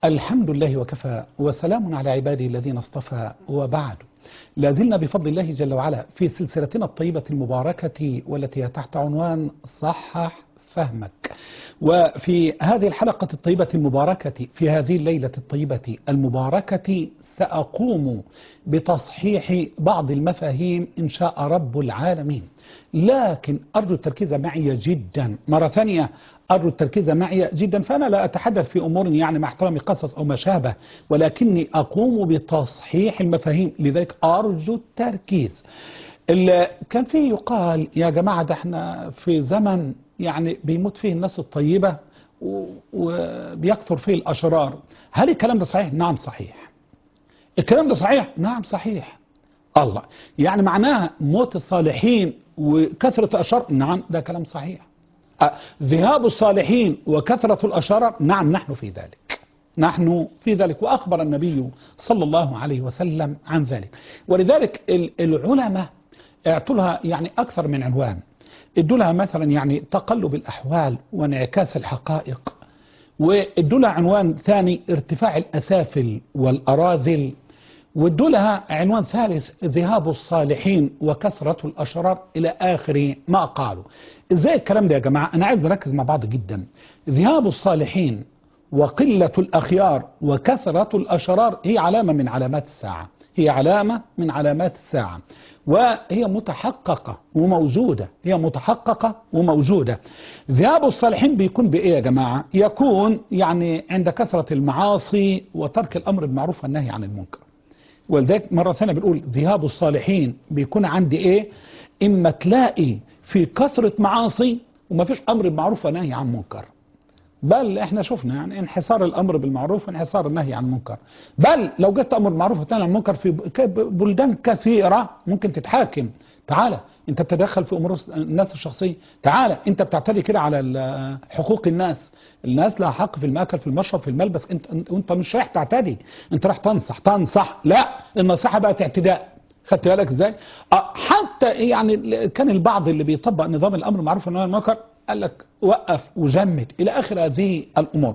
الحمد لله وكفى وسلام على عباده الذين اصطفى وبعد لازلنا بفضل الله جل وعلا في سلسلتنا الطيبة المباركة والتي هي تحت عنوان صحح فهمك وفي هذه الحلقة الطيبة المباركة في هذه الليلة الطيبة المباركة سأقوم بتصحيح بعض المفاهيم إن شاء رب العالمين لكن أرجو التركيز معي جدا مرة ثانية أرجو التركيز معي جدا فأنا لا أتحدث في أمور يعني مع احترامي قصص أو ما شابه ولكني أقوم بتصحيح المفاهيم لذلك أرجو التركيز كان فيه يقال يا جماعة ده احنا في زمن يعني بيموت فيه الناس الطيبة وبيكثر فيه الأشرار هل الكلام ده صحيح؟ نعم صحيح الكلام ده صحيح؟ نعم صحيح الله يعني معناها موت الصالحين وكثرة الأشرار نعم ده كلام صحيح ذهاب الصالحين وكثرة الأشرار نعم نحن في ذلك نحن في ذلك وأخبر النبي صلى الله عليه وسلم عن ذلك ولذلك العلماء اعطوا لها يعني أكثر من عنوان ادوا لها مثلا يعني تقلب الأحوال وانعكاس الحقائق وادوا لها عنوان ثاني ارتفاع الأسافل والأراذل وادوا لها عنوان ثالث ذهاب الصالحين وكثرة الأشرار إلى آخر ما قالوا إزاي الكلام ده يا جماعة أنا عايز نركز مع بعض جدا ذهاب الصالحين وقلة الأخيار وكثرة الأشرار هي علامة من علامات الساعة هي علامة من علامات الساعة وهي متحققة وموجودة هي متحققة وموجودة ذهاب الصالحين بيكون بإيه يا جماعة يكون يعني عند كثرة المعاصي وترك الأمر بالمعروف والنهي عن المنكر ولذلك مرة ثانية بنقول ذهاب الصالحين بيكون عندي ايه اما تلاقي في كثرة معاصي وما فيش امر بالمعروف ونهي عن منكر بل احنا شفنا يعني انحصار الامر بالمعروف وانحصار النهي عن المنكر بل لو جت امر بالمعروف ونهي عن المنكر في بلدان كثيرة ممكن تتحاكم تعالى انت بتتدخل في امور الناس الشخصيه تعالى انت بتعتدي كده على حقوق الناس الناس لها حق في الماكل في المشرب في الملبس انت انت مش رايح تعتدي انت رايح تنصح تنصح لا النصيحه بقت اعتداء خدت بالك ازاي حتى يعني كان البعض اللي بيطبق نظام الامر بالمعروف والنهي عن المنكر قال لك وقف وجمد الى اخر هذه الامور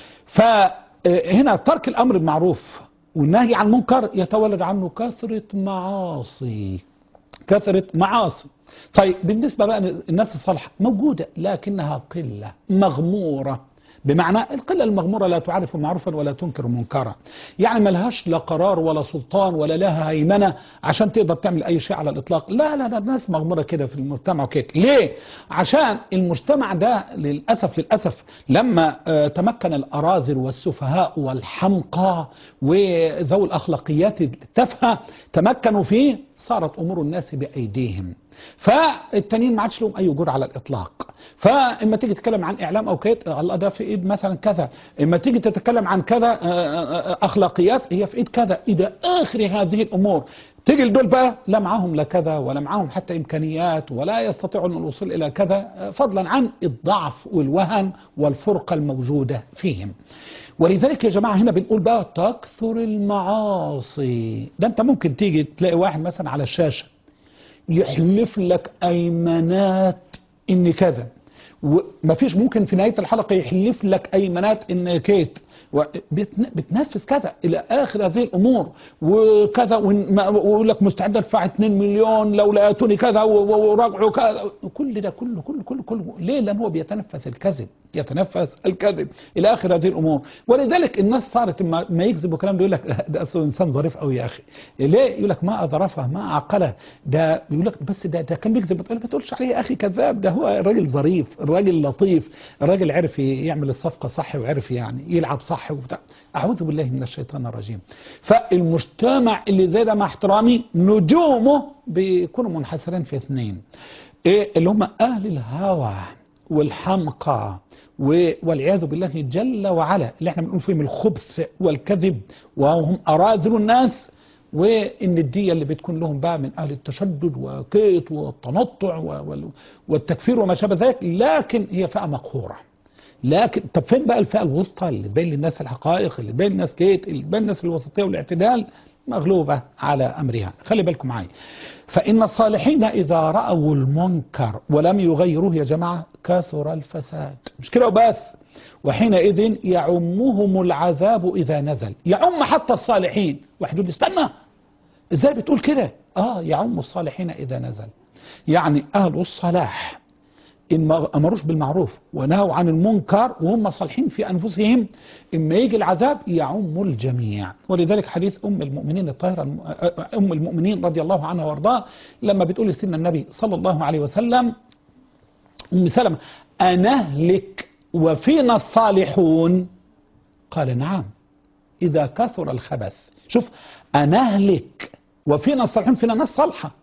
فهنا ترك الامر بالمعروف والنهي عن المنكر يتولد عنه كثره معاصي كثرة معاصي طيب بالنسبة بقى الناس الصالحة موجودة لكنها قلة مغمورة بمعنى القلة المغمورة لا تعرف معروفا ولا تنكر منكرا يعني ملهاش لا قرار ولا سلطان ولا لها هيمنة عشان تقدر تعمل أي شيء على الإطلاق لا لا لا الناس مغمورة كده في المجتمع وكده ليه؟ عشان المجتمع ده للأسف للأسف لما آه تمكن الأراذل والسفهاء والحمقى وذوي الأخلاقيات التافهة تمكنوا فيه صارت أمور الناس بأيديهم فالتانيين ما عادش لهم أي وجود على الإطلاق فإما تيجي تتكلم عن إعلام أو كده الله ده في إيد مثلا كذا إما تيجي تتكلم عن كذا أخلاقيات هي في إيد كذا إلى آخر هذه الأمور تيجي لدول بقى لا معاهم لا كذا ولا معاهم حتى إمكانيات ولا يستطيعون الوصول إلى كذا فضلا عن الضعف والوهن والفرقة الموجودة فيهم ولذلك يا جماعة هنا بنقول بقى تكثر المعاصي ده انت ممكن تيجي تلاقي واحد مثلا على الشاشة يحلف لك ايمانات ان كذا ومفيش ممكن في نهاية الحلقة يحلف لك ايمانات ان كيت بتنفذ كذا الى اخر هذه الامور وكذا ويقول لك مستعد ادفع 2 مليون لو لقيتوني كذا وراجعوا كذا كل ده كله كله كله كله ليه؟ لان هو بيتنفس الكذب يتنفس الكذب الى اخر هذه الامور ولذلك الناس صارت ما يكذب وكلام يقول لك ده اصله انسان ظريف قوي يا اخي ليه؟ يقول لك ما اظرفه ما عقله ده يقول لك بس ده ده كان بيكذب ما تقولش عليه يا اخي كذاب ده هو الراجل ظريف الراجل لطيف الراجل عرف يعمل الصفقه صح وعرف يعني يلعب صح وبتاع اعوذ بالله من الشيطان الرجيم فالمجتمع اللي زي ده مع احترامي نجومه بيكونوا منحصرين في اثنين ايه اللي هم اهل الهوى والحمقى والعياذ بالله جل وعلا اللي احنا بنقول فيهم الخبث والكذب وهم اراذل الناس وان الدية اللي بتكون لهم بقى من اهل التشدد وكيت والتنطع والتكفير وما شابه ذلك لكن هي فئة مقهورة لكن طب فين بقى الفئة الوسطى اللي تبين للناس الحقائق اللي تبين للناس كيت اللي تبين للناس الوسطية والاعتدال مغلوبة على أمرها خلي بالكم معي فإن الصالحين إذا رأوا المنكر ولم يغيروه يا جماعة كثر الفساد مش كده وبس وحينئذ يعمهم العذاب إذا نزل يعم حتى الصالحين واحد يقول لي استنى ازاي بتقول كده اه يعم الصالحين إذا نزل يعني أهل الصلاح إن ما أمروش بالمعروف ونهوا عن المنكر وهم صالحين في أنفسهم إما يجي العذاب يعم الجميع ولذلك حديث أم المؤمنين الطاهرة أم المؤمنين رضي الله عنها وارضاها لما بتقول لسيدنا النبي صلى الله عليه وسلم أم سلمة أنهلك وفينا الصالحون قال نعم إذا كثر الخبث شوف أنهلك وفينا الصالحون فينا ناس صالحة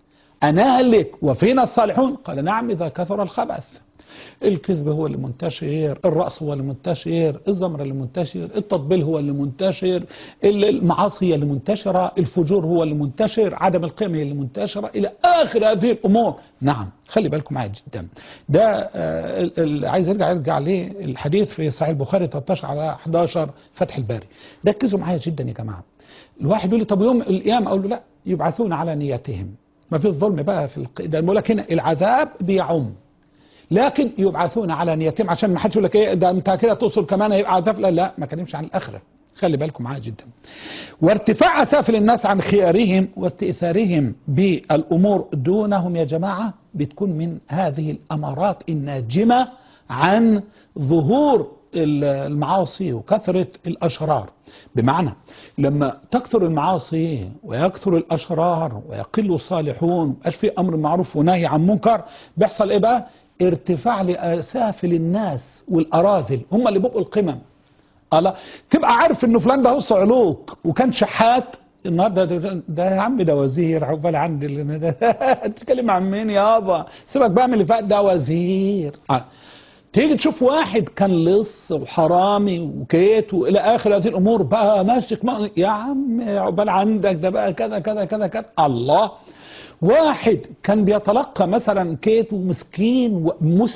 أنهلك وفينا الصالحون قال نعم إذا كثر الخبث الكذب هو اللي منتشر الرأس هو اللي منتشر الزمر اللي منتشر التطبيل هو اللي منتشر المعاصي هي اللي منتشرة الفجور هو اللي منتشر عدم القيم هي اللي منتشرة إلى آخر هذه الأمور نعم خلي بالكم معايا جدا ده آه، ال- عايز يرجع يرجع ليه الحديث في صحيح البخاري 13 على 11 فتح الباري ركزوا معايا جدا يا جماعة الواحد يقول لي طب يوم القيامة أقول له لا يبعثون على نيتهم ما في الظلم بقى في الق... ده بقول لك هنا العذاب بيعم لكن يبعثون على نيتهم عشان ما حدش يقول لك ايه ده انت كده توصل كمان هيبقى عذاب لا لا ما كلمش عن الاخره خلي بالكم معايا جدا وارتفاع اسافل الناس عن خيارهم واستئثارهم بالامور دونهم يا جماعه بتكون من هذه الامارات الناجمه عن ظهور المعاصي وكثره الاشرار بمعنى لما تكثر المعاصي ويكثر الاشرار ويقل الصالحون ويبقاش في امر معروف ونهي عن منكر بيحصل ايه بقى ارتفاع لاسافل الناس والاراذل هم اللي بيبقوا القمم الله تبقى عارف انه فلان ده هو صعلوك وكان شحات النهارده ده, ده يا عم ده وزير عقبال عندي اللي ده تتكلم عن مين يابا سيبك بقى من اللي فات ده وزير آه. تيجي تشوف واحد كان لص وحرامي وكيت والى اخر هذه الامور بقى ماسك مق- يا عم عقبال عندك ده بقى كذا كذا كذا كذا الله واحد كان بيتلقى مثلا كيت ومسكين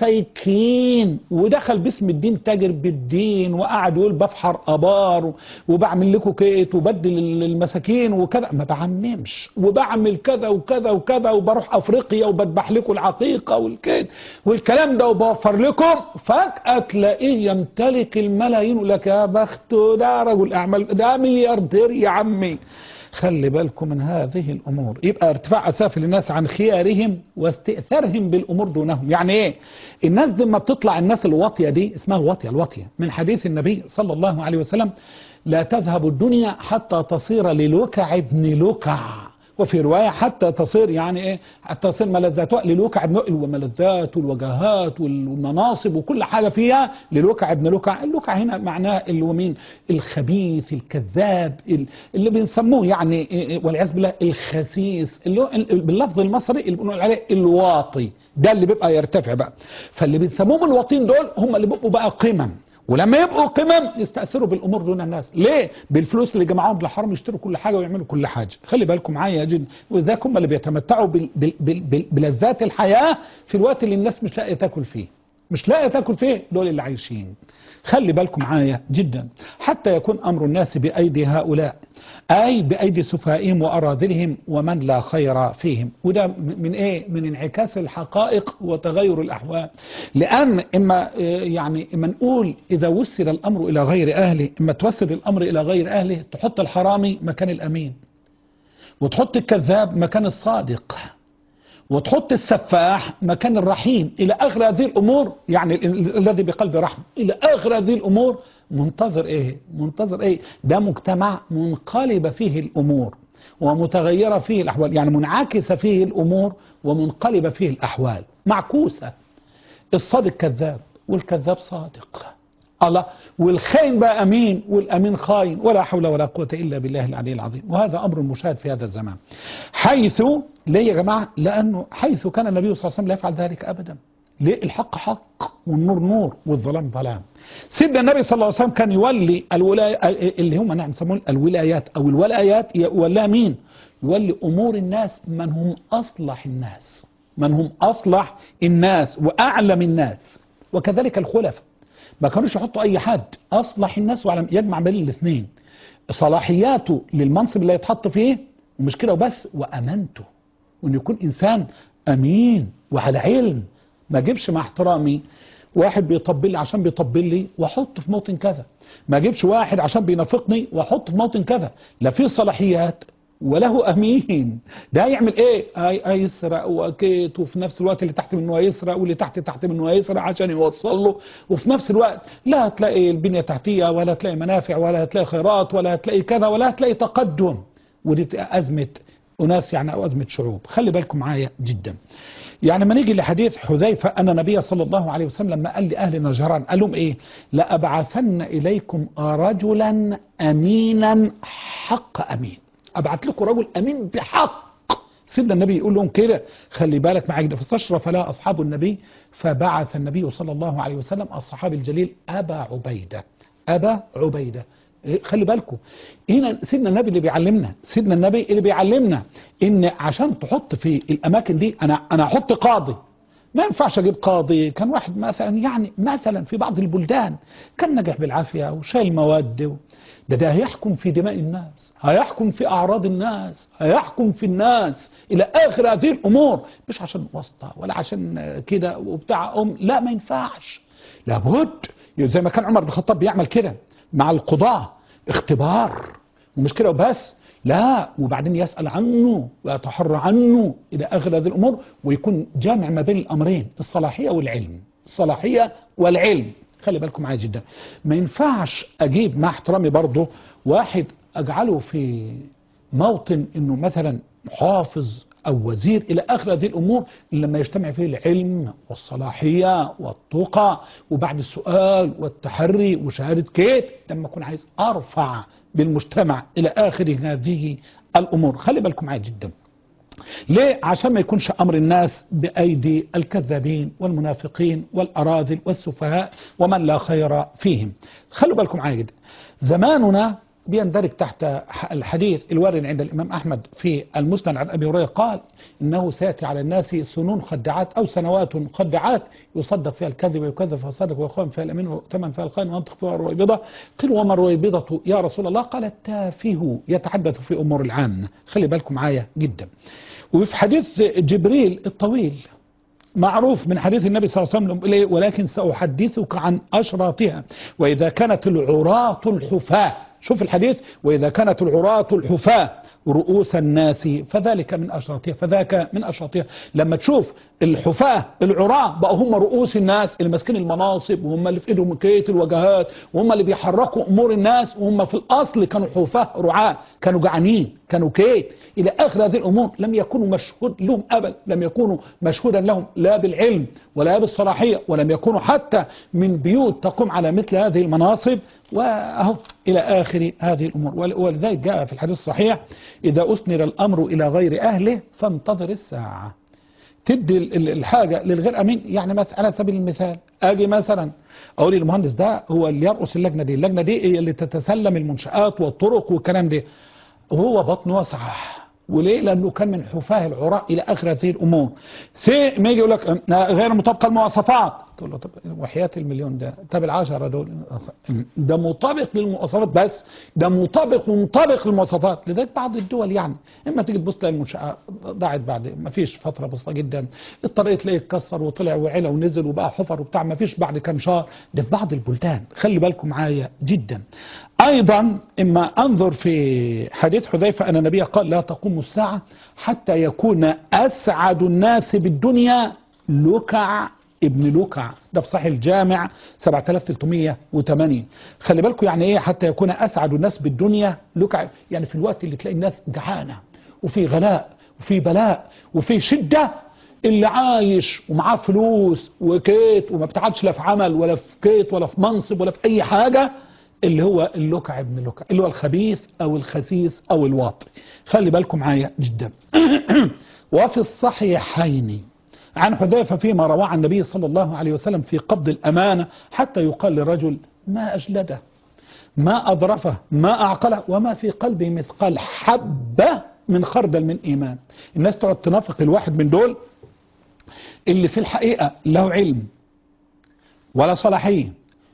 ومسيكين ودخل باسم الدين تاجر بالدين وقعد يقول بفحر ابار وبعمل لكم كيت وبدل المساكين وكذا ما بعممش وبعمل كذا وكذا وكذا وبروح افريقيا وبذبح لكم العقيقه والكيت والكلام ده وبوفر لكم فجاه تلاقيه يمتلك الملايين يقول لك يا بخته ده رجل اعمال ده ملياردير يا عمي خلي بالكم من هذه الأمور يبقى ارتفاع أسافل الناس عن خيارهم واستئثارهم بالأمور دونهم يعني إيه الناس دي لما بتطلع الناس الواطية دي اسمها الواطية الواطية من حديث النبي صلى الله عليه وسلم لا تذهب الدنيا حتى تصير للوكع ابن لوكع وفي رواية حتى تصير يعني ايه حتى تصير ملذات للوكع ابن الملذات والوجهات والمناصب وكل حاجة فيها للوكع ابن لوكع اللوكع هنا معناه اللي هو مين الخبيث الكذاب ال- اللي بنسموه يعني إيه إيه والعياذ بالله الخسيس اللي هو ال- باللفظ المصري اللي بنقول عليه الواطي ده اللي بيبقى يرتفع بقى فاللي بنسموهم الواطين دول هم اللي بيبقوا بقى قمم ولما يبقوا قمم يستأثروا بالأمور دون الناس ليه؟ بالفلوس اللي جمعوهم للحرام يشتروا كل حاجة ويعملوا كل حاجة خلي بالكم معايا يا جد وذاك هم اللي بيتمتعوا بال- بال- بال- بال- بلذات الحياة في الوقت اللي الناس مش لاقية تاكل فيه مش لاقية تاكل فيه دول اللي عايشين خلي بالكم معايا جدا حتى يكون أمر الناس بأيدي هؤلاء أي بأيدي سفهائهم وأراذلهم ومن لا خير فيهم وده من إيه من انعكاس الحقائق وتغير الأحوال لأن إما آه، يعني إما نقول إذا وسل الأمر إلى غير أهله إما توسل الأمر إلى غير أهله تحط الحرامي مكان الأمين وتحط الكذاب مكان الصادق وتحط السفاح مكان الرحيم إلى آخر هذه الأمور يعني ال- ال- الذي بقلب رحمة إلى آخر هذه الأمور منتظر إيه منتظر إيه ده مجتمع منقلب فيه الأمور ومتغيرة فيه الأحوال يعني منعكسة فيه الأمور ومنقلبة فيه الأحوال معكوسة الصادق كذاب والكذاب صادق الله والخاين بقى امين والامين خاين ولا حول ولا قوه الا بالله العلي العظيم وهذا امر مشاهد في هذا الزمان حيث ليه يا جماعه لانه حيث كان النبي صلى الله عليه وسلم لا يفعل ذلك ابدا ليه الحق حق والنور نور والظلام ظلام سيدنا النبي صلى الله عليه وسلم كان يولي الولاية اللي هم نحن نسمون الولايات او الولايات يوليها مين يولي امور الناس من هم اصلح الناس من هم اصلح الناس واعلم الناس وكذلك الخلفاء ما كانوش يحطوا اي حد اصلح الناس وعلم يجمع بين الاثنين صلاحياته للمنصب اللي يتحط فيه ومش كده وبس وامانته وانه يكون انسان امين وعلى علم ما اجيبش مع احترامي واحد بيطبل لي عشان بيطبل لي واحط في موطن كذا ما اجيبش واحد عشان بينافقني واحط في موطن كذا لا فيه صلاحيات وله امين ده يعمل ايه اي اي يسرق وكيت وفي نفس الوقت اللي تحت منه يسرق واللي تحت تحت منه يسرق عشان يوصل له وفي نفس الوقت لا هتلاقي البنيه التحتيه ولا هتلاقي منافع ولا هتلاقي خيرات ولا هتلاقي كذا ولا هتلاقي تقدم ودي بتبقى ازمه اناس يعني او ازمه شعوب خلي بالكم معايا جدا يعني ما نيجي لحديث حذيفة أن النبي صلى الله عليه وسلم لما قال لأهل نجران قال لهم إيه لأبعثن إليكم رجلا أمينا حق أمين أبعت لكم رجل أمين بحق سيدنا النبي يقول لهم كده خلي بالك معاك ده فاستشرف لا أصحاب النبي فبعث النبي صلى الله عليه وسلم الصحابي الجليل أبا عبيدة أبا عبيدة خلي بالكم هنا سيدنا النبي اللي بيعلمنا سيدنا النبي اللي بيعلمنا ان عشان تحط في الاماكن دي انا انا احط قاضي ما ينفعش اجيب قاضي كان واحد مثلا يعني مثلا في بعض البلدان كان نجح بالعافيه وشايل مواد ده ده هيحكم في دماء الناس هيحكم في اعراض الناس هيحكم في الناس الى اخر هذه الامور مش عشان واسطه ولا عشان كده وبتاع ام لا ما ينفعش لابد زي ما كان عمر بن الخطاب بيعمل كده مع القضاة اختبار ومش كده وبس لا وبعدين يسأل عنه ويتحرى عنه إلى آخر هذه الأمور ويكون جامع ما بين الأمرين الصلاحية والعلم الصلاحية والعلم خلي بالكم معايا جدا ما ينفعش أجيب مع احترامي برضه واحد أجعله في موطن إنه مثلا حافظ أو وزير إلى آخر هذه الأمور لما يجتمع فيه العلم والصلاحية والتقى وبعد السؤال والتحري وشهادة كيت لما أكون عايز أرفع بالمجتمع إلى آخر هذه الأمور خلي بالكم معايا جدا ليه؟ عشان ما يكونش أمر الناس بأيدي الكذابين والمنافقين والأراذل والسفهاء ومن لا خير فيهم خلوا بالكم معايا جدا زماننا بيندرج تحت الحديث الوارد عند الإمام أحمد في المسند عن أبي هريرة قال إنه سيأتي على الناس سنون خدعات أو سنوات خدعات يصدق فيها الكذب ويكذب فيها الصادق ويخون فيها الأمين ويؤتمن فيها الخائن وينطق فيها الرويبضة قيل وما الرويبضة يا رسول الله قال التافه يتحدث في أمور العامة خلي بالكم معايا جدا وفي حديث جبريل الطويل معروف من حديث النبي صلى الله عليه وسلم ولكن سأحدثك عن أشراطها وإذا كانت العراة الحفاة شوف الحديث وإذا كانت العراة الحفاة رؤوس الناس فذلك من أشراطها فذاك من أشراطها لما تشوف الحفاة العراة بقوا هم رؤوس الناس اللي ماسكين المناصب وهم اللي في ايدهم كيت الوجهات وهم اللي بيحركوا امور الناس وهم في الاصل كانوا حفاة رعاة كانوا جعانين كانوا كيت الى اخر هذه الامور لم يكونوا مشهود لهم ابدا لم يكونوا مشهودا لهم لا بالعلم ولا بالصلاحيه ولم يكونوا حتى من بيوت تقوم على مثل هذه المناصب واهو الى اخر هذه الامور ولذلك جاء في الحديث الصحيح اذا اسند الامر الى غير اهله فانتظر الساعه تدي الحاجة للغير أمين يعني مثلا على سبيل المثال أجي مثلا أقول للمهندس ده هو اللي يرأس اللجنة دي اللجنة دي هي اللي تتسلم المنشآت والطرق والكلام ده وهو بطن واسعة وليه لأنه كان من حفاه العراء إلى آخر هذه الأمور سي ما يجي يقول لك غير مطابقة المواصفات تقول له طب وحياة المليون ده طب العشرة دول ده مطابق للمواصفات بس ده مطابق ومطابق للمواصفات لذلك بعض الدول يعني اما تيجي تبص تلاقي المنشأة ضاعت بعد ما فيش فترة بسيطة جدا الطريق تلاقيه اتكسر وطلع وعلى ونزل وبقى حفر وبتاع ما فيش بعد كام شهر ده في بعض البلدان خلي بالكم معايا جدا ايضا اما انظر في حديث حذيفة ان النبي قال لا تقوم الساعة حتى يكون اسعد الناس بالدنيا لكع ابن لوكع ده في صحيح الجامع 7308 خلي بالكم يعني ايه حتى يكون اسعد الناس بالدنيا لوكع يعني في الوقت اللي تلاقي الناس جعانه وفي غلاء وفي بلاء وفي شده اللي عايش ومعاه فلوس وكيت وما بتعبش لا في عمل ولا في كيت ولا في منصب ولا في اي حاجه اللي هو اللوكع ابن لوكع اللي هو الخبيث او الخسيس او الواطي خلي بالكم معايا جدا وفي الصحيحين عن حذيفة فيما رواه عن النبي صلى الله عليه وسلم في قبض الأمانة حتى يقال للرجل ما أجلده ما أضرفه ما أعقله وما في قلبه مثقال حبة من خردل من إيمان الناس تقعد تنافق الواحد من دول اللي في الحقيقة له علم ولا صلاحية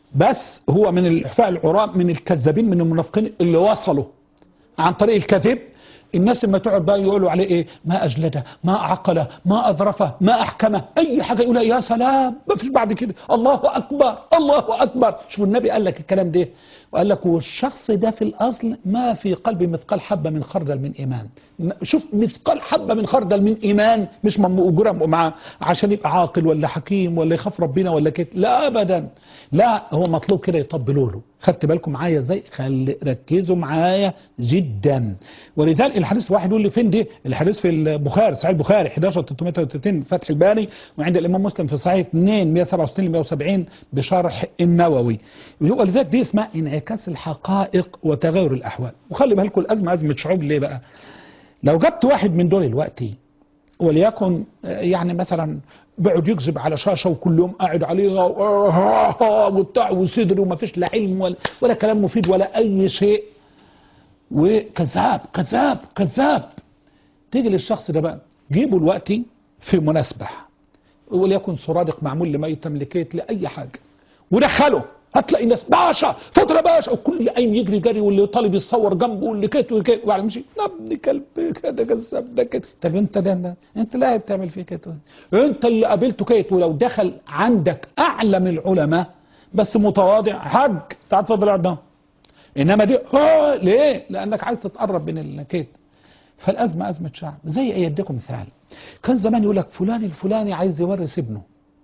بس هو من الحفاء العراة من الكذابين من المنافقين اللي وصلوا عن طريق الكذب الناس لما تقعد بقى يقولوا عليه ايه ما اجلده ما اعقله ما اظرفه ما احكمه اي حاجه يقولها يا سلام ما فيش بعد كده الله اكبر الله اكبر شوف النبي قال لك الكلام ده وقال لك والشخص ده في الاصل ما في قلبه مثقال حبه من خردل من ايمان شوف مثقال حبه من خردل من ايمان مش مأجورة معاه عشان يبقى عاقل ولا حكيم ولا يخاف ربنا ولا كده لا ابدا لا هو مطلوب كده يطبلوا له خدت بالكم معايا ازاي خلي ركزوا معايا جدا ولذلك الحديث واحد يقول لي فين دي الحديث في البخاري صحيح البخاري 11 333 فتح الباري وعند الامام مسلم في صحيح 2 167 170 بشرح النووي ولذلك دي اسمها انعكاس الحقائق وتغير الاحوال وخلي بالكم الازمه ازمه شعوب ليه بقى لو جبت واحد من دول دلوقتي وليكن يعني مثلا بيقعد يكذب على شاشه وكل يوم قاعد عليها وبتاع وصدر وما فيش لا علم ولا, ولا كلام مفيد ولا اي شيء وكذاب كذاب كذاب تيجي للشخص ده بقى جيبه دلوقتي في مناسبه وليكن سرادق معمول لميتم لكيت لاي حاجه ودخله هتلاقي ناس باشا فضل يا باشا وكل قايم يجري جري واللي طالب يتصور جنبه واللي كيت واللي وبعد مشي يا ابن كلب كده كذاب ده كده طب انت ده, ده انت لا بتعمل فيه كده انت اللي قابلته كيت ولو دخل عندك اعلم العلماء بس متواضع حج تعال اتفضل اقعد ده انما دي اه ليه؟ لانك عايز تتقرب من الكيت فالازمه ازمه شعب زي ايه اديكم مثال كان زمان يقول لك فلان الفلاني عايز يورث ابنه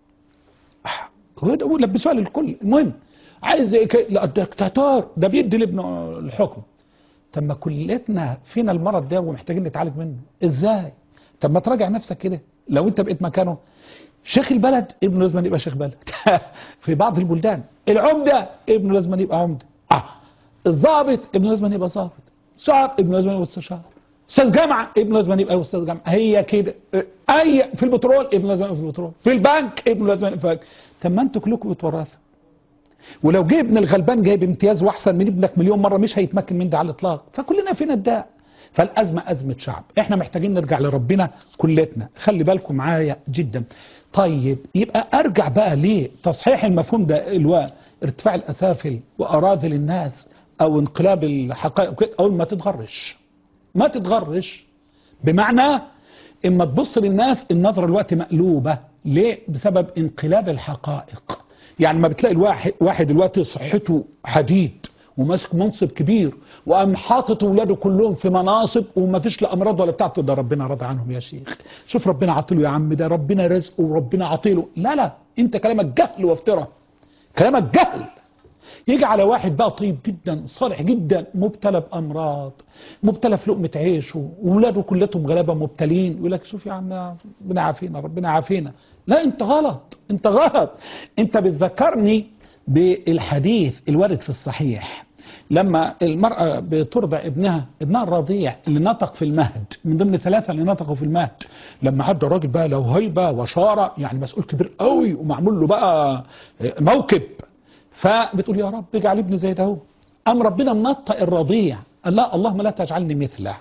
هو لبسوها للكل المهم عايز ايه لا الدكتاتور ده بيدي لابنه الحكم طب ما كلتنا فينا المرض ده ومحتاجين نتعالج منه ازاي طب ما تراجع نفسك كده لو انت بقيت مكانه شيخ البلد ابنه لازم يبقى شيخ بلد في بعض البلدان العمده ابنه لازم يبقى عمده اه الضابط ابنه لازم يبقى ضابط شعر ابنه لازم يبقى استشار استاذ جامعه ابنه لازم يبقى استاذ جامعه هي كده اي في البترول ابنه لازم يبقى في البترول في البنك ابنه لازم يبقى في البنك طب ما انتوا كلكم بتورثوا ولو جه ابن الغلبان جايب امتياز واحسن من ابنك مليون مره مش هيتمكن من ده على الاطلاق فكلنا فينا الداء فالازمه ازمه شعب احنا محتاجين نرجع لربنا كلتنا خلي بالكم معايا جدا طيب يبقى ارجع بقى لتصحيح المفهوم ده اللي هو ارتفاع الاسافل واراذل الناس او انقلاب الحقائق او ما تتغرش ما تتغرش بمعنى اما تبص للناس النظره الوقت مقلوبه ليه بسبب انقلاب الحقائق يعني ما بتلاقي الواحد واحد دلوقتي صحته حديد وماسك منصب كبير وقام حاطط اولاده كلهم في مناصب وما فيش لا امراض ولا بتاع ده ربنا راضي عنهم يا شيخ شوف ربنا عاطله يا عم ده ربنا رزقه وربنا عاطله لا لا انت كلامك جهل وافتراء كلامك جهل يجي على واحد بقى طيب جدا صالح جدا مبتلى بامراض مبتلى في لقمه عيشه واولاده كلهم غلابه مبتلين يقول لك شوف يا عم ربنا عافينا ربنا عافينا لا انت غلط انت غلط انت بتذكرني بالحديث الوارد في الصحيح لما المرأة بترضع ابنها ابنها الرضيع اللي نطق في المهد من ضمن ثلاثة اللي نطقوا في المهد لما عدى الراجل بقى له هيبة وشارة يعني مسؤول كبير قوي ومعمول له بقى موكب فبتقول يا رب اجعل ابني زي ده هو قام ربنا منطق الرضيع قال لا اللهم لا تجعلني مثله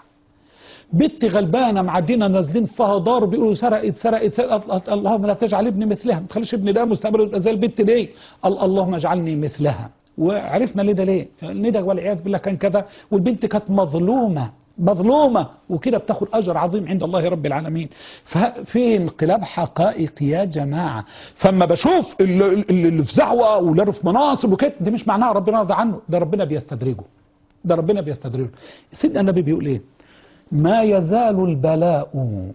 بنت غلبانه معدينا نازلين فيها دار بيقولوا سرقت سرقت, سرقت اللهم لا تجعل ابني مثلها ما تخليش ابني ده مستقبله يبقى زي البت دي اللهم اجعلني مثلها وعرفنا ليه ده ليه ندى والعياذ بالله كان كذا والبنت كانت مظلومه مظلومه وكده بتاخد اجر عظيم عند الله رب العالمين ففي انقلاب حقائق يا جماعه فما بشوف اللي, اللي في زعوه واللي في مناصب وكده ده مش معناها ربنا راضي عنه ده ربنا بيستدرجه ده ربنا بيستدرجه سيدنا النبي بيقول ايه ما يزال البلاء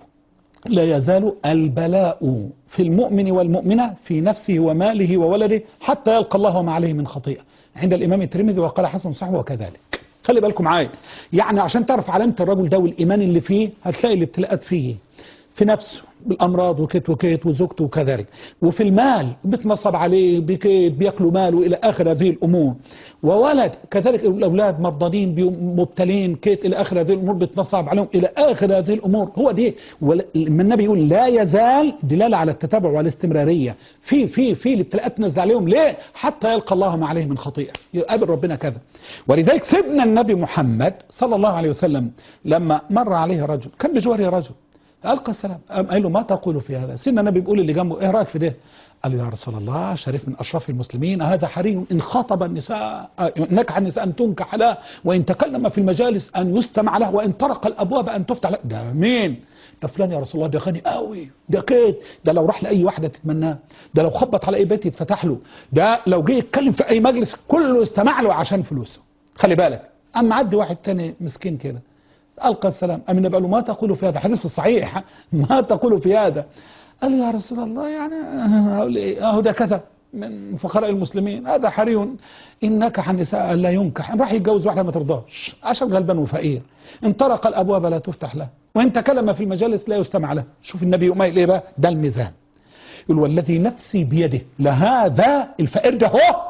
لا يزال البلاء في المؤمن والمؤمنة في نفسه وماله وولده حتى يلقى الله وما عليه من خطيئة عند الإمام الترمذي وقال حسن صحيح وكذلك خلي بالكم معايا يعني عشان تعرف علامة الرجل ده والإيمان اللي فيه هتلاقي الابتلاءات فيه في نفسه بالامراض وكيت وكيت وزوجته وكذلك وفي المال بتنصب عليه بكيت بياكلوا مال والى اخر هذه الامور وولد كذلك الاولاد مرضانين مبتلين كيت الى اخر هذه الامور بتنصب عليهم الى اخر هذه الامور هو دي لما النبي يقول لا يزال دلاله على التتابع والاستمراريه في في في الابتلاءات تنزل عليهم ليه حتى يلقى الله ما عليه من خطيئه يقابل ربنا كذا ولذلك سيدنا النبي محمد صلى الله عليه وسلم لما مر عليه رجل كان بجواره رجل ألقى السلام قام قال له ما تقول في هذا سيدنا النبي بيقول اللي جنبه إيه رأيك في ده قال له يا رسول الله شريف من أشراف المسلمين هذا حري إن خاطب النساء نكح النساء أن تنكح له وإن تكلم في المجالس أن يستمع له وإن طرق الأبواب أن تفتح له ده مين ده فلان يا رسول الله ده غني قوي ده كيت ده لو راح لأي واحدة تتمناه ده لو خبط على أي بيت يتفتح له ده لو جه يتكلم في أي مجلس كله يستمع له عشان فلوسه خلي بالك أما عدي واحد تاني مسكين كده ألقى السلام أمن قال له ما تقول في هذا حديث الصحيح ما تقول في هذا قال له يا رسول الله يعني أقول إيه أهو ده كذا من فقراء المسلمين هذا حري إن نكح النساء لا ينكح إن راح يتجوز واحدة ما ترضاش عشان غلبان وفقير إن طرق الأبواب لا تفتح له وإن تكلم في المجالس لا يستمع له شوف النبي يقوم قايل إيه بقى ده الميزان يقول والذي نفسي بيده لهذا الفقير ده هو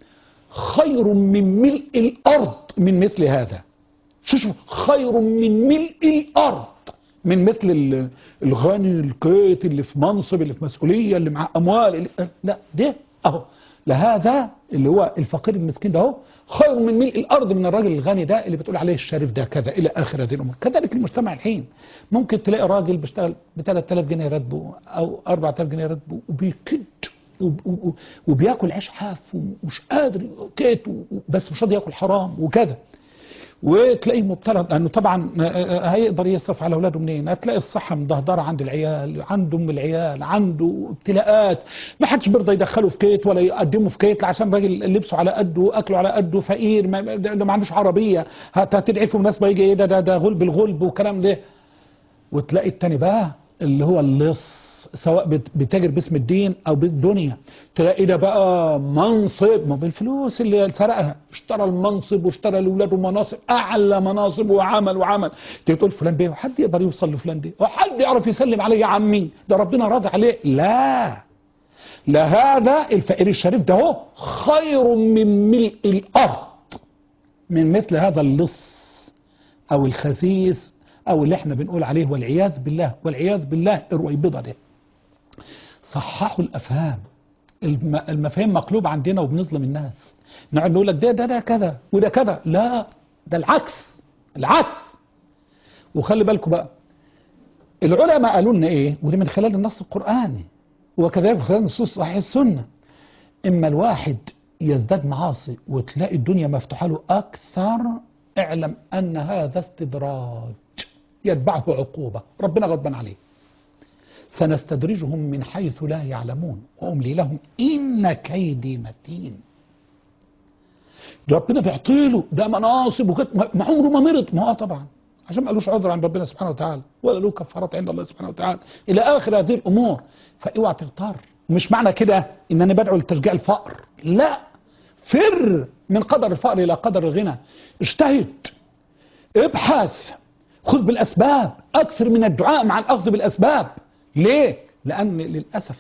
خير من ملء الأرض من مثل هذا شو شو خير من ملء الأرض من مثل ال- الغني الكيت اللي في منصب اللي في مسؤولية اللي معاه أموال اللي لا ده أهو لهذا اللي هو الفقير المسكين ده اهو خير من ملء الأرض من الراجل الغني ده اللي بتقول عليه الشريف ده كذا إلى آخر هذه الأمور كذلك المجتمع الحين ممكن تلاقي راجل بيشتغل ب 3000 جنيه راتبه أو 4000 جنيه راتبه وبيكد وب- وب- وبياكل عيش حاف ومش قادر كيت و- بس مش راضي ياكل حرام وكذا وتلاقيه مبتلى لانه طبعا هيقدر يصرف على اولاده منين؟ هتلاقي الصحه مدهدره عند العيال، عنده ام العيال، عنده ابتلاءات، ما حدش بيرضى يدخله في كيت ولا يقدمه في كيت عشان راجل لبسه على قده، اكله على قده، فقير ما, ده ده ما عندوش عربيه، هت- هتدعي في مناسبه يجي ايه ده ده ده غلب الغلب والكلام ده. وتلاقي التاني بقى اللي هو اللص سواء بت- بتاجر باسم الدين او بالدنيا تلاقي ده بقى منصب ما بالفلوس اللي سرقها اشترى المنصب واشترى لاولاده مناصب اعلى مناصب وعمل وعمل تيجي تقول فلان بيه حد يقدر يوصل لفلان ده وحد يعرف يسلم عليه يا عمي ده ربنا راضي عليه لا لا هذا الفقير الشريف ده هو خير من ملء الارض من مثل هذا اللص او الخسيس او اللي احنا بنقول عليه والعياذ بالله والعياذ بالله الرويبضه ده صححوا الافهام الم- المفاهيم مقلوبه عندنا وبنظلم الناس نقعد نقول لك ده ده ده كذا وده كذا لا ده العكس العكس وخلي بالكم بقى العلماء قالوا لنا ايه ودي من خلال النص القراني وكذلك من خلال نصوص صحيح السنه اما الواحد يزداد معاصي وتلاقي الدنيا مفتوحه له اكثر اعلم ان هذا استدراج يتبعه عقوبه ربنا غضبان عليه سنستدرجهم من حيث لا يعلمون واملي لهم ان كيدي متين ده ربنا بيعطيله ده مناصب وكده ما ما عمره ما مرض ما هو طبعا عشان ما قالوش عذر عند ربنا سبحانه وتعالى ولا له كفارات عند الله سبحانه وتعالى الى اخر هذه الامور فاوعى تغتر مش معنى كده ان انا بدعو لتشجيع الفقر لا فر من قدر الفقر الى قدر الغنى اجتهد ابحث خذ بالاسباب اكثر من الدعاء مع الاخذ بالاسباب ليه لان للاسف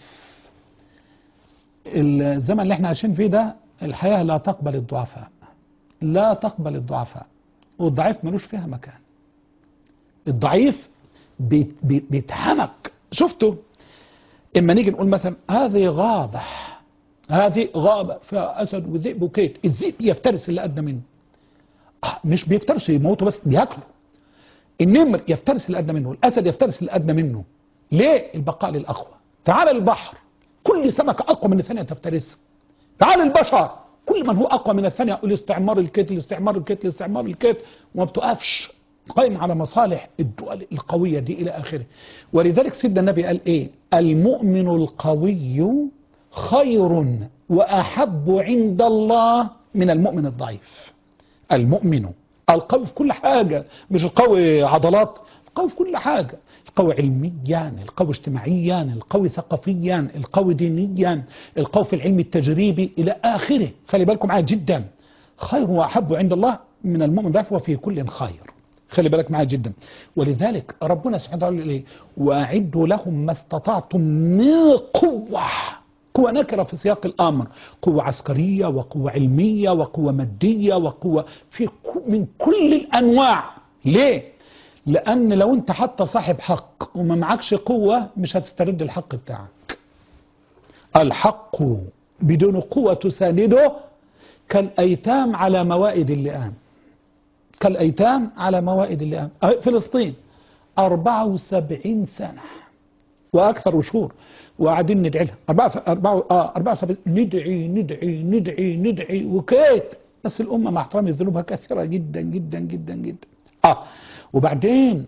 الزمن اللي احنا عايشين فيه ده الحياه لا تقبل الضعفاء لا تقبل الضعفاء والضعيف ملوش فيها مكان الضعيف بيت بيت بيتحمك شفتوا اما نيجي نقول مثلا هذه غابه هذه غابه فيها اسد وذئب وكيت الذئب يفترس اللي ادنى منه آه، مش بيفترس يموتوا بس بياكلوا النمر يفترس اللي ادنى منه الاسد يفترس اللي ادنى منه ليه البقاء للاقوى تعال البحر كل سمكه اقوى من الثانيه تفترسها تعال البشر كل من هو اقوى من الثانيه الاستعمار الكيت الاستعمار الكيت الاستعمار الكيت وما بتقفش قائم على مصالح الدول القويه دي الى اخره ولذلك سيدنا النبي قال ايه المؤمن القوي خير واحب عند الله من المؤمن الضعيف المؤمن القوي في كل حاجة مش القوي عضلات القوي في كل حاجة القوي علميا القوي اجتماعيا القوي ثقافيا القوي دينيا القوي في العلم التجريبي إلى آخره خلي بالكم معايا جدا خير وأحب عند الله من المؤمن ضعف وفي كل خير خلي بالك معايا جدا ولذلك ربنا سبحانه وتعالى يقول ايه واعدوا لهم ما استطعتم من قوه قوة نكرة في سياق الأمر قوة عسكرية وقوة علمية وقوة مادية وقوة في ك- من كل الأنواع ليه؟ لأن لو أنت حتى صاحب حق وما معكش قوة مش هتسترد الحق بتاعك الحق بدون قوة تسانده كالأيتام على موائد اللئام كالأيتام على موائد اللئام أهي فلسطين 74 سنة وأكثر وشهور وقاعدين ندعي لها أربعة أربعة آه 74 ندعي ندعي ندعي ندعي وكيت بس الأمة مع احترامي ذنوبها كثيرة جدا جدا جدا جدا آه وبعدين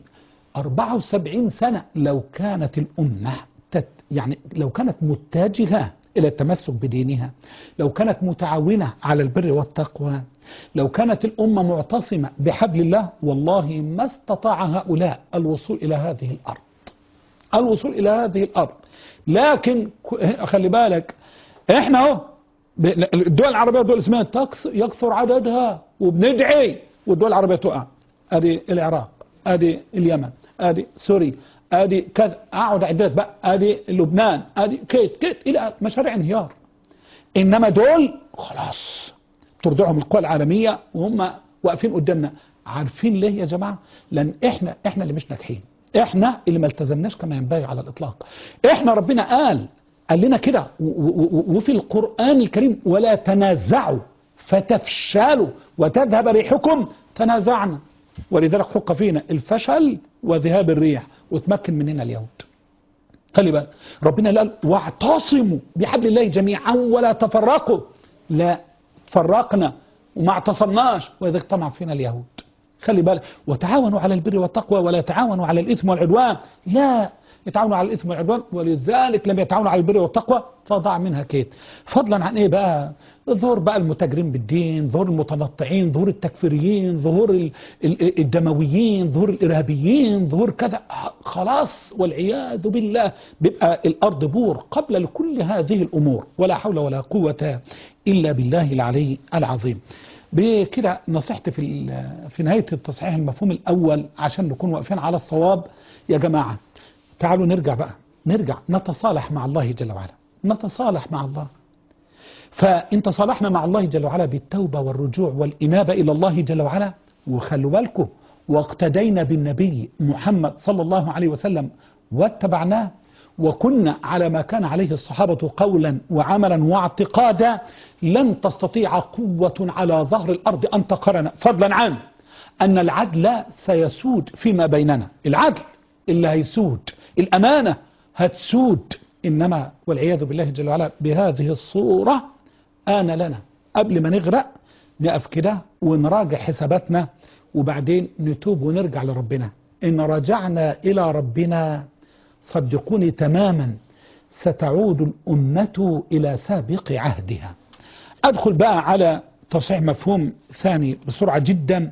74 سنة لو كانت الأمة تت يعني لو كانت متجهة إلى التمسك بدينها لو كانت متعاونة على البر والتقوى لو كانت الأمة معتصمة بحبل الله والله ما استطاع هؤلاء الوصول إلى هذه الأرض الوصول إلى هذه الأرض لكن خلي بالك احنا اهو الدول العربية والدول الإسلامية يكثر عددها وبندعي والدول العربية تقع ادي العراق ادي اليمن ادي سوريا ادي كذا اقعد اعداد بقى ادي لبنان ادي كيت كيت الى مشاريع انهيار انما دول خلاص ترضعهم القوى العالميه وهم واقفين قدامنا عارفين ليه يا جماعه لان احنا احنا اللي مش ناجحين احنا اللي ما التزمناش كما ينبغي على الاطلاق احنا ربنا قال قال لنا كده وفي القران الكريم ولا تنازعوا فتفشلوا وتذهب ريحكم تنازعنا ولذلك حق فينا الفشل وذهاب الريح وتمكن مننا اليهود خلي بالك ربنا قال واعتصموا بحبل الله جميعا ولا تفرقوا لا تفرقنا وما اعتصمناش واذا اجتمع فينا اليهود خلي بالك وتعاونوا على البر والتقوى ولا تعاونوا على الاثم والعدوان لا يتعاونوا على الاثم والعدوان ولذلك لم يتعاونوا على البر والتقوى فضاع منها كيد فضلا عن ايه بقى ظهور بقى المتاجرين بالدين ظهور المتنطعين ظهور التكفيريين ظهور الدمويين ظهور الارهابيين ظهور كذا خلاص والعياذ بالله بيبقى الارض بور قبل لكل هذه الامور ولا حول ولا قوه الا بالله العلي العظيم بكده نصيحتي في في نهايه التصحيح المفهوم الاول عشان نكون واقفين على الصواب يا جماعه تعالوا نرجع بقى نرجع نتصالح مع الله جل وعلا نتصالح مع الله فإن تصالحنا مع الله جل وعلا بالتوبة والرجوع والإنابة إلى الله جل وعلا وخلوا بالكم واقتدينا بالنبي محمد صلى الله عليه وسلم واتبعناه وكنا على ما كان عليه الصحابة قولا وعملا واعتقادا لن تستطيع قوة على ظهر الأرض أن تقرن فضلا عن أن العدل سيسود فيما بيننا العدل اللي هيسود الأمانة هتسود إنما والعياذ بالله جل وعلا بهذه الصورة آن لنا قبل ما نغرق نقف كده ونراجع حساباتنا وبعدين نتوب ونرجع لربنا إن رجعنا إلى ربنا صدقوني تماما ستعود الأمة إلى سابق عهدها أدخل بقى على تصحيح مفهوم ثاني بسرعة جدا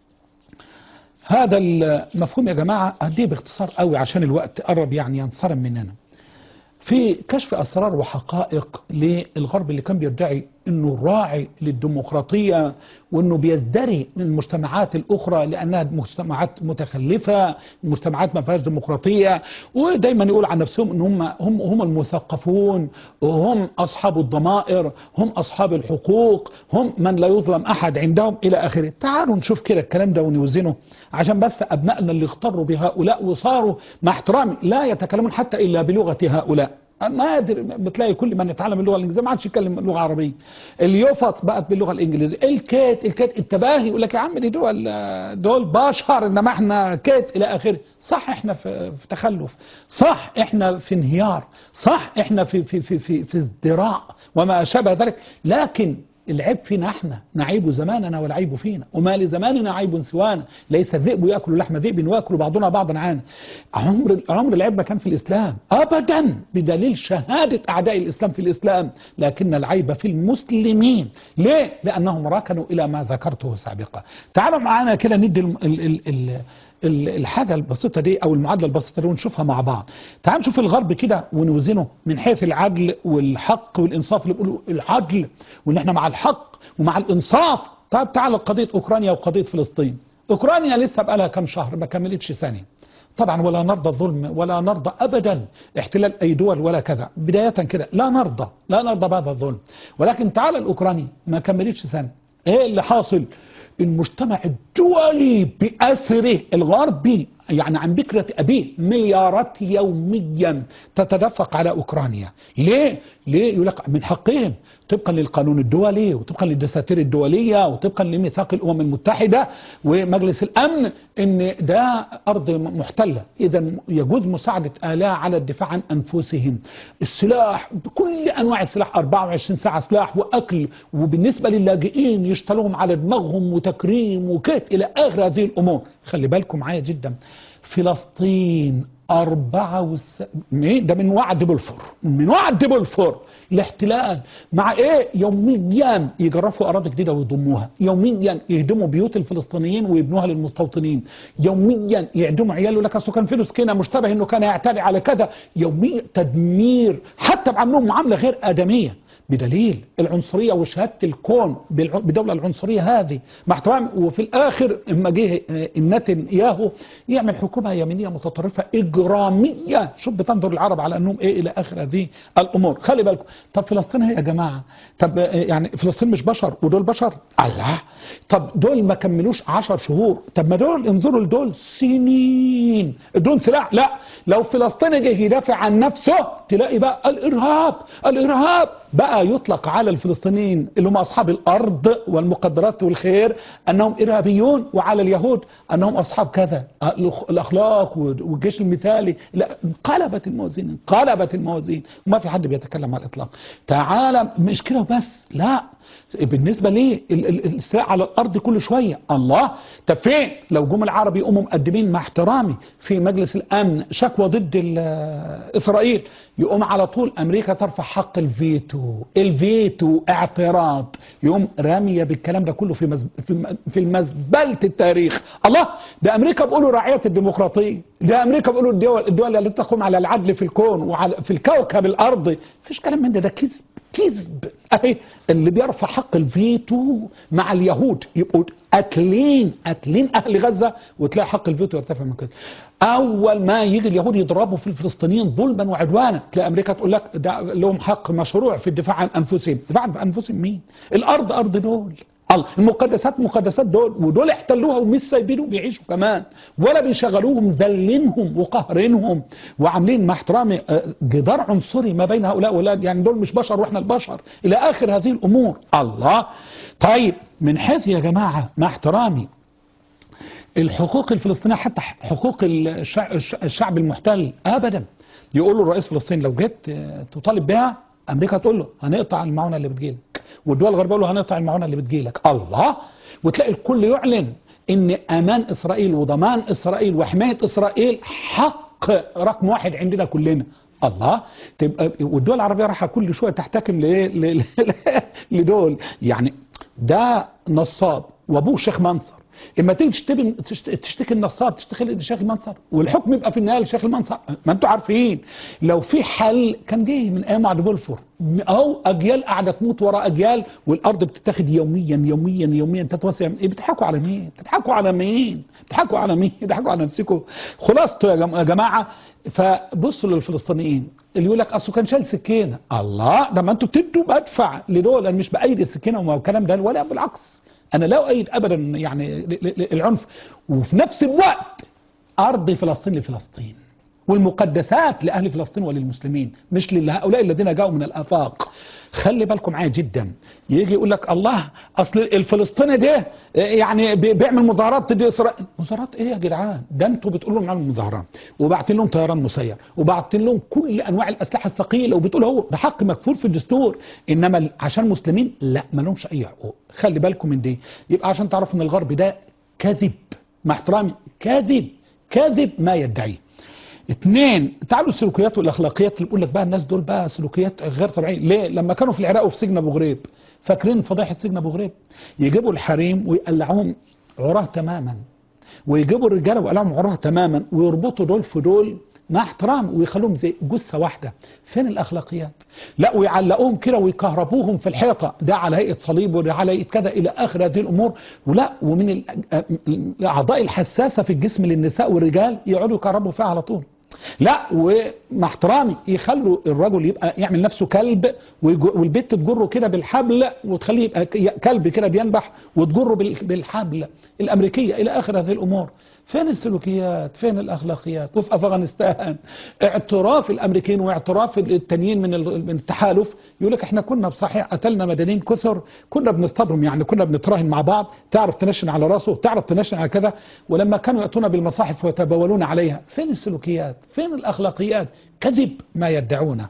هذا المفهوم يا جماعة أديه باختصار قوي عشان الوقت قرب يعني ينصرم مننا في كشف أسرار وحقائق للغرب اللي كان بيدعي أنه راعي للديمقراطية وأنه بيزدري من المجتمعات الأخرى لأنها مجتمعات متخلفة مجتمعات ما فيهاش ديمقراطية ودايما يقول عن نفسهم أن هم, هم, هم المثقفون وهم أصحاب الضمائر هم أصحاب الحقوق هم من لا يظلم أحد عندهم إلى آخره تعالوا نشوف كده الكلام ده ونوزنه عشان بس أبنائنا اللي اغتروا بهؤلاء وصاروا مع احترامي لا يتكلمون حتى إلا بلغة هؤلاء نادر بتلاقي كل من يتعلم اللغه الانجليزيه ما عادش يتكلم لغه عربيه اليوفط بقت باللغه الانجليزيه الكيت الكيت التباهي يقول لك يا عم دي دول دول بشر انما احنا كيت الى اخره صح احنا في, في تخلف صح احنا في انهيار صح احنا في في في في, في ازدراء وما شابه ذلك لكن العيب فينا احنا نعيب زماننا والعيب فينا وما لزماننا عيب سوانا ليس الذئب ياكل لحم ذئب وياكل بعضنا بعضا عانا عمر عمر العيب ما كان في الاسلام ابدا بدليل شهاده اعداء الاسلام في الاسلام لكن العيب في المسلمين ليه لانهم ركنوا الى ما ذكرته سابقا تعالوا معانا كده ندي ال ال ال الحاجة البسيطة دي أو المعادلة البسيطة دي ونشوفها مع بعض تعال نشوف الغرب كده ونوزنه من حيث العدل والحق والإنصاف اللي بيقولوا العدل وإن احنا مع الحق ومع الإنصاف طب تعال قضية أوكرانيا وقضية فلسطين أوكرانيا لسه بقالها كام شهر ما كملتش ثانية طبعا ولا نرضى الظلم ولا نرضى أبدا احتلال أي دول ولا كذا بداية كده لا نرضى لا نرضى بهذا الظلم ولكن تعال الأوكراني ما كملتش سنة ايه اللي حاصل المجتمع دولي بأسره الغربي يعني عن بكرة أبيه مليارات يوميا تتدفق على أوكرانيا ليه؟ ليه يقول لك من حقهم طبقا للقانون الدولي وطبقا للدساتير الدولية وطبقا لميثاق الأمم المتحدة ومجلس الأمن إن ده أرض محتلة إذا يجوز مساعدة آلاء على الدفاع عن أنفسهم السلاح بكل أنواع السلاح 24 ساعة سلاح وأكل وبالنسبة للاجئين يشتلوهم على دماغهم وتكريم وكت إلى آخر هذه الأمور خلي بالكم معايا جدا فلسطين أربعة والس... ده من وعد بلفور من وعد بلفور الاحتلال مع ايه يوميا يجرفوا اراضي جديده ويضموها يوميا يهدموا بيوت الفلسطينيين ويبنوها للمستوطنين يوميا يعدموا عيال يقول لك اصل كان في له سكينه مشتبه انه كان يعتدي على كذا يوميا تدمير حتى بعملهم معامله غير ادميه بدليل العنصريه وشهاده الكون بالدوله العنصريه هذه مع احترام وفي الاخر اما جه نتنياهو يعمل حكومه يمينيه متطرفه اجراميه شوف بتنظر العرب على انهم ايه الى اخر هذه الامور خلي بالكم طب فلسطين هي يا جماعه طب يعني فلسطين مش بشر ودول بشر الله طب دول ما كملوش 10 شهور طب ما دول انظروا لدول سنين دول سلاح لا لو فلسطين جه يدافع عن نفسه تلاقي بقى الارهاب الارهاب بقى يطلق على الفلسطينيين اللي هم أصحاب الأرض والمقدرات والخير أنهم إرهابيون وعلى اليهود أنهم أصحاب كذا الأخلاق والجيش المثالي لا انقلبت الموازين انقلبت الموازين وما في حد بيتكلم على الإطلاق تعالى مش كده وبس لا بالنسبة ليه الصراع على الأرض كل شوية الله طب فين لو جم العرب يقوموا مقدمين مع احترامي في مجلس الأمن شكوى ضد إسرائيل يقوم على طول أمريكا ترفع حق الفيتو الفيتو اعتراض يقوم رامية بالكلام ده كله في مز... في المزبلة التاريخ الله ده أمريكا بيقولوا راعية الديمقراطية ده أمريكا بيقولوا الدول الدول التي تقوم على العدل في الكون وعلى في الكوكب الأرضي مفيش كلام من ده ده كذب كذب اهي اللي بيرفع حق الفيتو مع اليهود يبقوا قاتلين قاتلين اهل غزه وتلاقي حق الفيتو يرتفع من كده اول ما يجي اليهود يضربوا في الفلسطينيين ظلما وعدوانا تلاقي امريكا تقول لك ده لهم حق مشروع في الدفاع عن انفسهم دفاع عن انفسهم مين الارض ارض دول الله المقدسات مقدسات دول ودول احتلوها ومش سايبينهم يعيشوا كمان ولا بيشغلوهم ذلينهم وقهرينهم وعاملين مع احترامي جدار عنصري ما بين هؤلاء ولا يعني دول مش بشر واحنا البشر الى اخر هذه الامور الله طيب من حيث يا جماعه مع احترامي الحقوق الفلسطينيه حتى حقوق الشعب المحتل ابدا يقول له الرئيس فلسطين لو جيت تطالب بها امريكا تقول له هنقطع المعونه اللي بتجيلك والدول الغربيه يقول له هنقطع المعونه اللي بتجيلك الله وتلاقي الكل يعلن ان امان اسرائيل وضمان اسرائيل وحمايه اسرائيل حق رقم واحد عندنا كلنا الله تبقى والدول العربيه رايحه كل شويه تحتكم لايه لدول يعني ده نصاب وابوه شيخ منصر اما تيجي تشتكي تشتكي النصاب تشتكي لشيخ المنصر والحكم يبقى في النهايه لشيخ المنصر ما انتوا عارفين لو في حل كان جه من ايام عبد بولفور او اجيال قاعده تموت وراء اجيال والارض بتتاخد يوميا يوميا يوميا تتوسع ايه بتضحكوا على مين؟ بتضحكوا على مين؟ بتضحكوا على مين؟ بتضحكوا على نفسكم خلاصته يا جماعه فبصوا للفلسطينيين اللي يقول لك اصله كان شال سكينه الله ده ما انتوا بتدوا بدفع لدول انا مش بايد السكينه وما الكلام ده ولا بالعكس انا لا اؤيد ابدا يعني العنف وفي نفس الوقت ارض فلسطين لفلسطين والمقدسات لاهل فلسطين وللمسلمين مش لهؤلاء الذين جاءوا من الافاق خلي بالكم معايا جدا يجي يقول لك الله اصل الفلسطيني ده يعني بيعمل مظاهرات ضد اسرائيل مظاهرات ايه يا جدعان ده انتوا بتقولوا لهم عملوا مظاهرات وبعتين لهم طيران مسير وبعتين لهم كل انواع الاسلحه الثقيله وبتقولوا هو ده حق مكفول في الدستور انما عشان مسلمين لا ما لهمش اي حقوق خلي بالكم من دي يبقى عشان تعرفوا ان الغرب ده كذب مع احترامي كذب كذب ما يدعيه اثنين تعالوا السلوكيات والاخلاقيات اللي بيقول لك بقى الناس دول بقى سلوكيات غير طبيعيه ليه لما كانوا في العراق وفي سجن ابو غريب فاكرين فضيحه سجن ابو غريب يجيبوا الحريم ويقلعوهم عراه تماما ويجيبوا الرجاله ويقلعوهم عراه تماما ويربطوا دول في دول مع احترام ويخلوهم زي جثه واحده فين الاخلاقيات لا ويعلقوهم كده ويكهربوهم في الحيطه ده على هيئه صليب وده على هيئه كذا الى اخر هذه الامور ولا ومن الاعضاء الحساسه في الجسم للنساء والرجال يقعدوا يكهربوا فيها على طول لا ومع احترامي يخلوا الرجل يبقى يعمل نفسه كلب ويج- والبت تجره كده بالحبل وتخليه يبقى ك- كلب كده بينبح وتجره بال- بالحبل الامريكيه الى اخر هذه الامور فين السلوكيات فين الاخلاقيات وفي افغانستان اعتراف الامريكيين واعتراف التانيين من ال- من التحالف يقول لك احنا كنا بصحيح قتلنا مدنيين كثر كنا بنصطادهم يعني كنا بنتراهن مع بعض تعرف تنشن على راسه تعرف تنشن على كذا ولما كانوا ياتون بالمصاحف ويتبولون عليها فين السلوكيات فين الاخلاقيات كذب ما يدعونه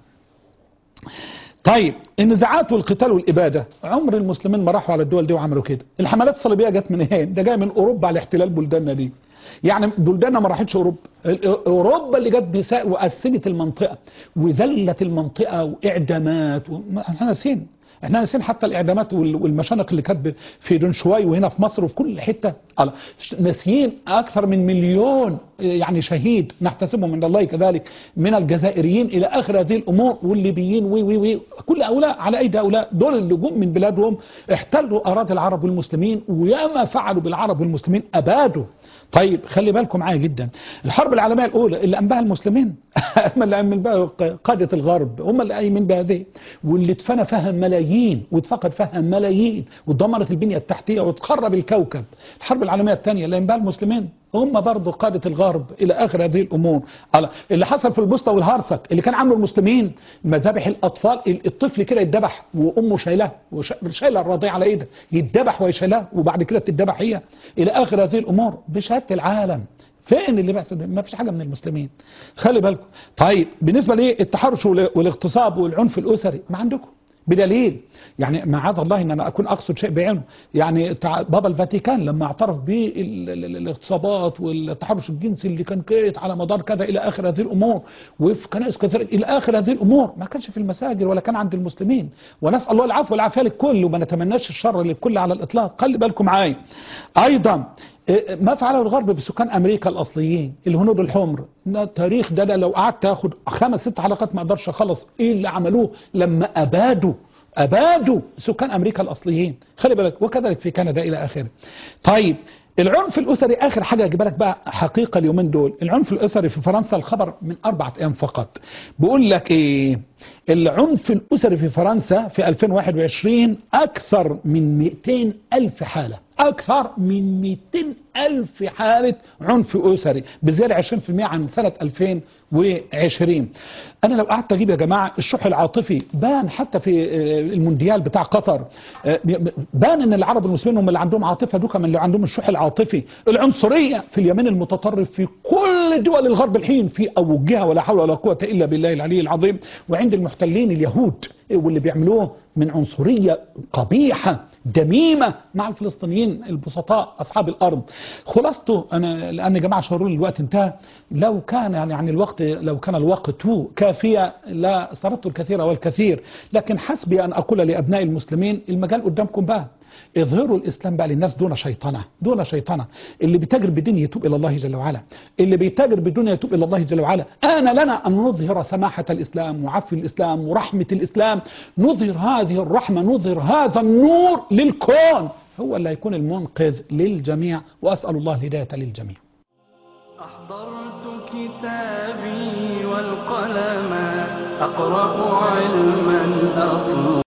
طيب النزاعات والقتال والإبادة عمر المسلمين ما راحوا على الدول دي وعملوا كده الحملات الصليبية جت من هين ده جاي من أوروبا على احتلال بلداننا دي يعني بلداننا ما راحتش أوروبا ال- أوروبا اللي جت بسا- وقسمت المنطقة وذلت المنطقة وإعدامات و- ما- احنا ناسيين احنا ناسيين حتى الاعدامات وال- والمشانق اللي كانت ب- في دنشواي وهنا في مصر وفي كل حته على- ش- ناسيين اكثر من مليون اه، يعني شهيد نحتسبهم من الله كذلك من الجزائريين الى اخر هذه الامور والليبيين وي وي وي كل هؤلاء على ايدي هؤلاء دول اللي جم من بلادهم احتلوا اراضي العرب والمسلمين وياما فعلوا بالعرب والمسلمين ابادوا طيب خلي بالكم معايا جدا الحرب العالميه الاولى اللي انباها المسلمين هم اللي قايمين بها قاده الغرب هم اللي قايمين بها دي واللي اتفنى فيها ملايين واتفقد فيها ملايين واتدمرت البنيه التحتيه واتخرب الكوكب الحرب العالميه الثانيه اللي انباها المسلمين هم برضه قادة الغرب إلى آخر هذه الأمور على- اللي حصل في البوسطة والهرسك اللي كان عامله المسلمين مذابح الأطفال الطفل كده يتذبح وأمه شايلاه وش- شايله الرضيع على إيده يتذبح ويشيلها وبعد كده تتذبح هي إلى آخر هذه الأمور بشهادة العالم فين اللي بيحصل ما فيش حاجه من المسلمين خلي بالكم طيب بالنسبه للتحرش وال- والاغتصاب والعنف الاسري ما عندكم بدليل يعني معاذ الله ان انا اكون اقصد شيء بعينه يعني تع- بابا الفاتيكان لما اعترف بالاغتصابات والتحرش الجنسي اللي كان كيت على مدار كذا الى اخر هذه الامور وفي كنائس كثيره الى اخر هذه الامور ما كانش في المساجد ولا كان عند المسلمين ونسال الله العفو والعافيه للكل وما نتمناش الشر للكل على الاطلاق خلي بالكم معايا ايضا ما فعله الغرب بسكان امريكا الاصليين الهنود الحمر ده التاريخ ده, ده لو قعدت اخد خمس ست حلقات ما اقدرش اخلص ايه اللي عملوه لما ابادوا ابادوا سكان امريكا الاصليين خلي بالك وكذلك في كندا الى اخره طيب العنف الاسري اخر حاجه اجيب لك بقى حقيقه اليومين دول العنف الاسري في فرنسا الخبر من اربعه ايام فقط بيقول لك ايه العنف الاسري في فرنسا في 2021 اكثر من 200 الف حاله اكثر من 200 الف حاله عنف اسري بزياده 20% عن سنه 2020 انا لو قعدت اجيب يا جماعه الشح العاطفي بان حتى في آه، المونديال بتاع قطر آه، بان ان العرب المسلمين هم اللي عندهم عاطفه دوكا من اللي عندهم الشح العاطفي العنصريه في اليمين المتطرف في كل دول الغرب الحين في اوجها ولا حول ولا قوه الا بالله العلي العظيم وعند المحتلين اليهود واللي بيعملوه من عنصريه قبيحه دميمه مع الفلسطينيين البسطاء اصحاب الارض خلاصته انا لان يا جماعه شهرون الوقت انتهى لو كان يعني يعني الوقت لو كان الوقت كافيا لا سردت الكثير والكثير لكن حسبي ان اقول لابناء المسلمين المجال قدامكم بقى اظهروا الاسلام بقى للناس دون شيطنه دون شيطنه اللي بيتاجر بدين يتوب الى الله جل وعلا اللي بيتاجر بدنيا يتوب الى الله جل وعلا انا لنا ان نظهر سماحه الاسلام وعفو الاسلام ورحمه الاسلام نظهر هذه الرحمه نظهر هذا النور للكون هو اللي هيكون المنقذ للجميع واسال الله الهدايه للجميع أحضرت كتابي والقلم أقرأ علما أطلب